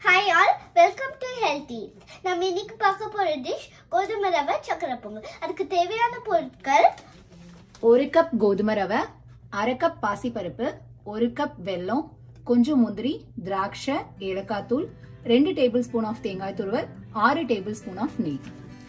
hi all welcome to healthy நம்ம இன்னைக்கு பார்க்க போற டிஷ் கோதுமை ரவை சக்கரை பொங்கல் அதுக்கு தேவையான பொருட்கள் ஒரு கப் கோதுமை ரவை அரை கப் பாசிப்பருப்பு ஒரு கப் வெல்லம் கொஞ்சம் முந்திரி திராட்சை ஏலக்காய் தூள் ரெண்டு டேபிள் ஸ்பூன் ஆஃப் தேங்காய் துருவல் ஆறு டேபிள் ஸ்பூன் ஆஃப் நெய்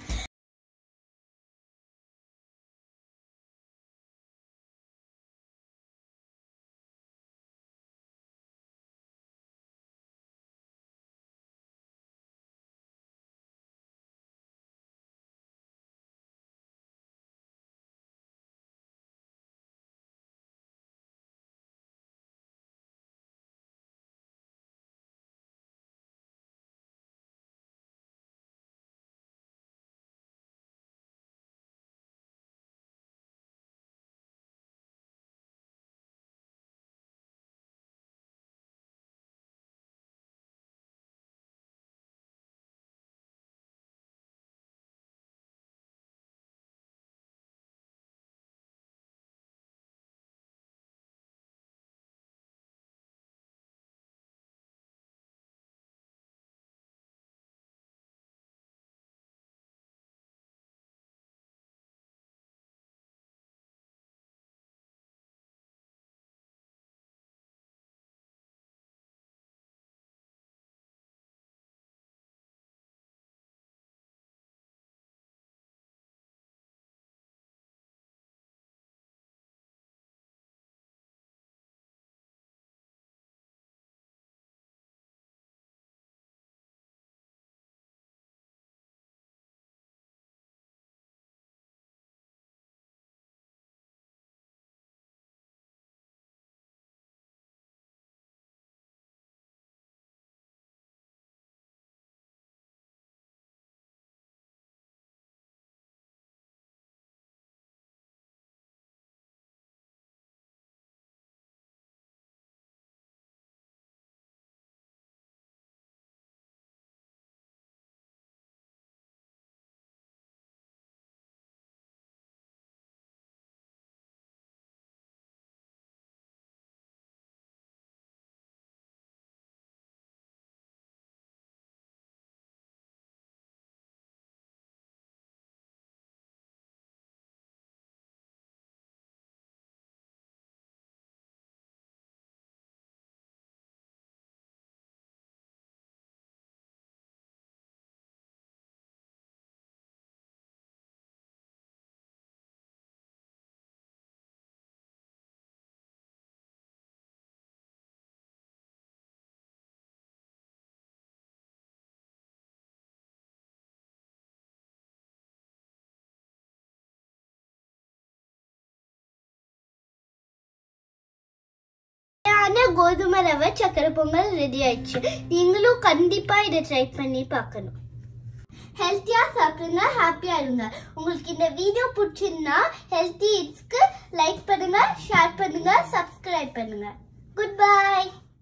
தேவையான கோதுமை ரவை சக்கரை பொங்கல் ரெடி ஆயிடுச்சு நீங்களும் கண்டிப்பா இதை ட்ரை பண்ணி பார்க்கணும் ஹெல்த்தியா சாப்பிடுங்க ஹாப்பியா இருங்க உங்களுக்கு இந்த வீடியோ பிடிச்சிருந்தா ஹெல்த்தி இட்ஸ்க்கு லைக் பண்ணுங்க ஷேர் பண்ணுங்க சப்ஸ்கிரைப் பண்ணுங்க குட் பை